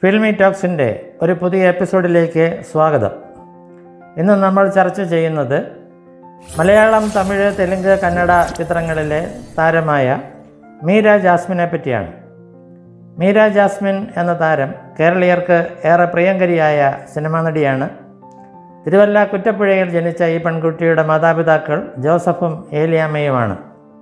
filmy ടോക്സിൻ്റെ ഒരു പുതിയ എപ്പിസോഡിലേക്ക് സ്വാഗതം ഇന്ന് നമ്മൾ ചർച്ച ചെയ്യുന്നത് മലയാളം തമിഴ് തെലുങ്ക് കന്നഡ ചിത്രങ്ങളിലെ താരമായ മീര ജാസ്മിനെ പറ്റിയാണ് മീര ജാസ്മിൻ എന്ന താരം കേരളീയർക്ക് ഏറെ പ്രിയങ്കരിയായ സിനിമാ നടിയാണ് തിരുവല്ല കുറ്റപ്പുഴയിൽ ജനിച്ച ഈ പെൺകുട്ടിയുടെ മാതാപിതാക്കൾ ജോസഫും ഏലിയാമ്മയുമാണ്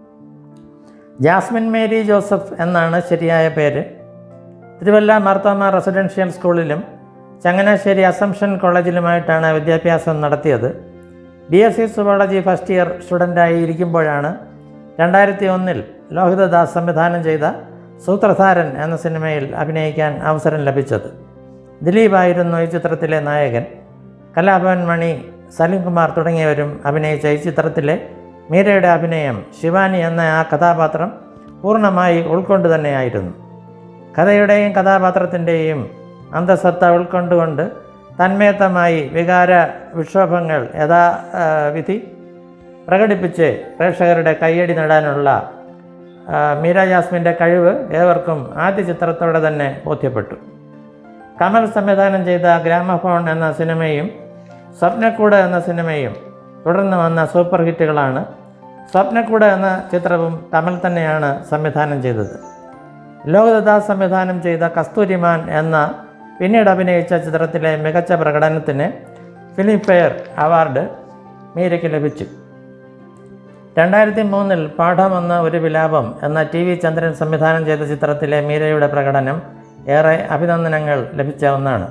ജാസ്മിൻ മേരി ജോസഫ് എന്നാണ് ശരിയായ പേര് തിരുവല്ല മാർത്തോമ റെസിഡൻഷ്യൽ സ്കൂളിലും ചങ്ങനാശ്ശേരി അസംഷൻ കോളേജിലുമായിട്ടാണ് വിദ്യാഭ്യാസം നടത്തിയത് B S C zoology first year സ്റ്റുഡൻ്റായി ഇരിക്കുമ്പോഴാണ് രണ്ടായിരത്തി ഒന്നിൽ ലോഹിതദാസ് സംവിധാനം ചെയ്ത സൂത്രധാരൻ എന്ന സിനിമയിൽ അഭിനയിക്കാൻ അവസരം ലഭിച്ചത് ദിലീപായിരുന്നു ഈ ചിത്രത്തിലെ നായകൻ കലാഭവൻ മണി സലീംകുമാർ തുടങ്ങിയവരും അഭിനയിച്ച ഈ ചിത്രത്തിലെ മീരയുടെ അഭിനയം ശിവാനി എന്ന ആ കഥാപാത്രം പൂർണ്ണമായി ഉൾക്കൊണ്ട് തന്നെയായിരുന്നു കഥയുടെയും കഥാപാത്രത്തിൻ്റെയും അന്തസത്ത ഉൾക്കൊണ്ടുകൊണ്ട് തന്മയത്തമായി വികാര വിക്ഷോഭങ്ങൾ യഥാ ആ, വിധി പ്രകടിപ്പിച്ച് പ്രേക്ഷകരുടെ കയ്യടി നേടാനുള്ള ആ, മീര ജാസ്മിൻ്റെ കഴിവ് ഏവർക്കും ആദ്യ ചിത്രത്തോടെ തന്നെ ബോധ്യപ്പെട്ടു കമൽ സംവിധാനം ചെയ്ത ഗ്രാമഫോൺ എന്ന സിനിമയും സ്വപ്നക്കൂട് എന്ന സിനിമയും തുടർന്ന് വന്ന സൂപ്പർ ഹിറ്റുകളാണ് സ്വപ്നക്കൂട് എന്ന ചിത്രവും കമൽ തന്നെയാണ് സംവിധാനം ചെയ്തത് ലോകദാസ് സംവിധാനം ചെയ്ത കസ്തൂരിമാൻ എന്ന പിന്നീട് അഭിനയിച്ച ചിത്രത്തിലെ മികച്ച പ്രകടനത്തിന് ഫിലിം ഫെയർ അവാർഡ് മീരയ്ക്ക് ലഭിച്ചു രണ്ടായിരത്തി മൂന്നിൽ പാഠം എന്ന ഒരു വിലാപം എന്ന ടി വി ചന്ദ്രൻ സംവിധാനം ചെയ്ത ചിത്രത്തിലെ മീരയുടെ പ്രകടനം ഏറെ അഭിനന്ദനങ്ങൾ ലഭിച്ച ഒന്നാണ്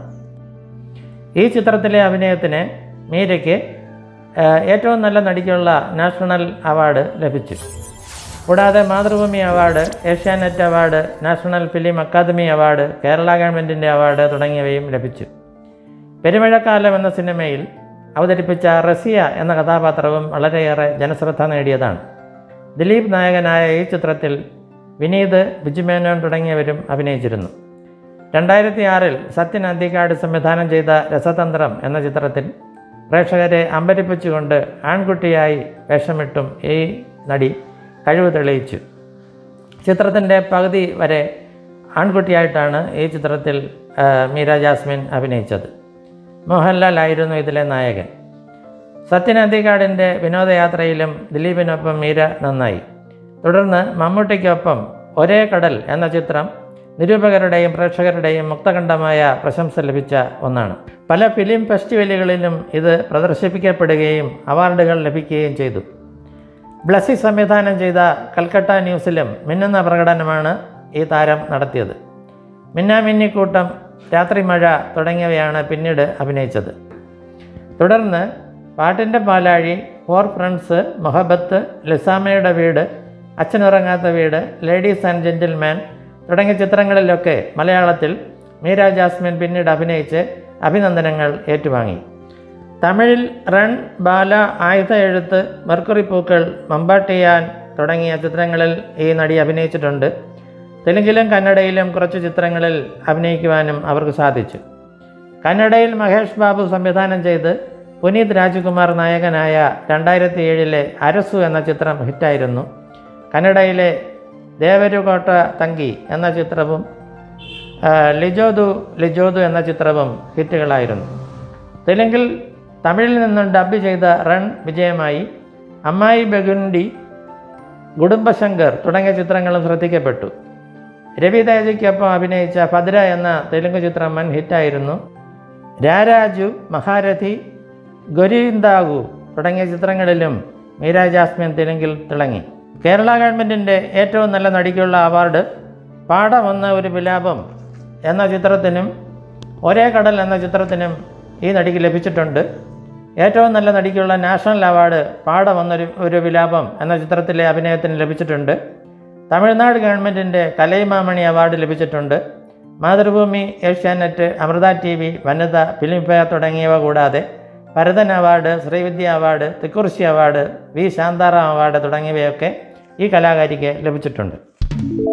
ഈ ചിത്രത്തിലെ അഭിനയത്തിന് മീരയ്ക്ക് ഏഹ്, ഏറ്റവും നല്ല നടിക്കുള്ള നാഷണൽ അവാർഡ് ലഭിച്ചു കൂടാതെ Mathrubhumi award Asianet award national film academy award Kerala ഗവൺമെൻറ്റിൻ്റെ അവാർഡ് തുടങ്ങിയവയും ലഭിച്ചു പെരുമഴക്കാലം എന്ന സിനിമയിൽ അവതരിപ്പിച്ച റസിയ എന്ന കഥാപാത്രവും വളരെയേറെ ജനശ്രദ്ധ നേടിയതാണ് ദിലീപ് നായകനായ ഈ ചിത്രത്തിൽ വിനീത് ബിജുമേനോൻ തുടങ്ങിയവരും അഭിനയിച്ചിരുന്നു രണ്ടായിരത്തി ആറിൽ സത്യൻ അന്തിക്കാട് സംവിധാനം ചെയ്ത രസതന്ത്രം എന്ന ചിത്രത്തിൽ പ്രേക്ഷകരെ അമ്പരിപ്പിച്ചുകൊണ്ട് ആൺകുട്ടിയായി വേഷമിട്ടും ഈ നടി കഴിവ് തെളിയിച്ചു ചിത്രത്തിൻ്റെ പകുതി വരെ ആൺകുട്ടിയായിട്ടാണ് ഈ ചിത്രത്തിൽ ആ, മീര ജാസ്മിൻ അഭിനയിച്ചത് മോഹൻലാൽ ആയിരുന്നു ഇതിലെ നായകൻ സത്യൻ അന്തിക്കാടിൻ്റെ വിനോദയാത്രയിലും ദിലീപിനൊപ്പം മീര നന്നായി തുടർന്ന് മമ്മൂട്ടിക്കൊപ്പം ഒരേ കടൽ എന്ന ചിത്രം നിരൂപകരുടെയും പ്രേക്ഷകരുടെയും മുക്തകണ്ഠമായ പ്രശംസ ലഭിച്ച ഒന്നാണ് പല ഫിലിം ഫെസ്റ്റിവലുകളിലും ഇത് പ്രദർശിപ്പിക്കപ്പെടുകയും അവാർഡുകൾ ലഭിക്കുകയും ചെയ്തു ബ്ലസ്സി സംവിധാനം ചെയ്ത കൽക്കട്ട ന്യൂസിലും മിന്നുന്ന പ്രകടനമാണ് ഈ താരം നടത്തിയത് മിന്നാമിന്നിക്കൂട്ടം രാത്രിമഴ തുടങ്ങിയവയാണ് പിന്നീട് അഭിനയിച്ചത് തുടർന്ന് പാട്ടിൻ്റെ പാലാഴി ഫോർ ഫ്രണ്ട്സ് മൊഹബത്ത് ലിസാമയുടെ വീട് അച്ഛനുറങ്ങാത്ത വീട് ലേഡീസ് ആൻഡ് ജെൻറ്റിൽമാൻ തുടങ്ങിയ ചിത്രങ്ങളിലൊക്കെ മലയാളത്തിൽ മീര ജാസ്മിൻ പിന്നീട് അഭിനയിച്ച് അഭിനന്ദനങ്ങൾ ഏറ്റുവാങ്ങി തമിഴിൽ റൺ ബാല ആയുധ എഴുത്ത് മെർക്കുറി പൂക്കൾ മമ്പാട്ടിയാൻ തുടങ്ങിയ ചിത്രങ്ങളിൽ ഈ നടി അഭിനയിച്ചിട്ടുണ്ട് തെലുങ്കിലും കന്നഡയിലും കുറച്ച് ചിത്രങ്ങളിൽ അഭിനയിക്കുവാനും അവർക്ക് സാധിച്ചു കന്നഡയിൽ മഹേഷ് ബാബു സംവിധാനം ചെയ്ത് പുനീത് രാജ്കുമാർ നായകനായ രണ്ടായിരത്തി ഏഴിലെ അരസു എന്ന ചിത്രം ഹിറ്റായിരുന്നു കന്നഡയിലെ ദേവരുകോട്ട തങ്കി എന്ന ചിത്രവും ആ, ലിജോദു ലിജോദു എന്ന ചിത്രവും ഹിറ്റുകളായിരുന്നു തെലുങ്കിൽ തമിഴിൽ നിന്നും ഡബ് ചെയ്ത റൺ വിജയമായി അമ്മായി ബഗുണ്ടി കുടുംബശങ്കർ തുടങ്ങിയ ചിത്രങ്ങളും ശ്രദ്ധിക്കപ്പെട്ടു രവി തേജയ്ക്കൊപ്പം അഭിനയിച്ച ഭദ്ര എന്ന തെലുങ്ക് ചിത്രം വൻ ഹിറ്റായിരുന്നു രാരാജു മഹാരഥി ഗൊരീന്ദാഗു തുടങ്ങിയ ചിത്രങ്ങളിലും മീര ജാസ്മിൻ തെലുങ്കിൽ തിളങ്ങി കേരള ഗവൺമെൻറ്റിൻ്റെ ഏറ്റവും നല്ല നടിക്കുള്ള അവാർഡ് പാഠം എന്ന ഒരു വിലാപം എന്ന ചിത്രത്തിനും ഒരേ കടൽ എന്ന ചിത്രത്തിനും ഈ നടിക്ക് ലഭിച്ചിട്ടുണ്ട് ഏറ്റവും നല്ല നടിക്കുള്ള നാഷണൽ അവാർഡ് പാഠം എന്നൊരു ഒരു വിലാപം എന്ന ചിത്രത്തിലെ അഭിനയത്തിന് ലഭിച്ചിട്ടുണ്ട് തമിഴ്നാട് ഗവൺമെൻറ്റിൻ്റെ കലൈമാമണി അവാർഡ് ലഭിച്ചിട്ടുണ്ട് Mathrubhumi Asianet Amrita T V Vanitha Filmfare തുടങ്ങിയവ കൂടാതെ Bharathan award Sreevidya award Thikkurissy award V Shantaram award തുടങ്ങിയവയൊക്കെ ഈ കലാകാരിക്ക് ലഭിച്ചിട്ടുണ്ട്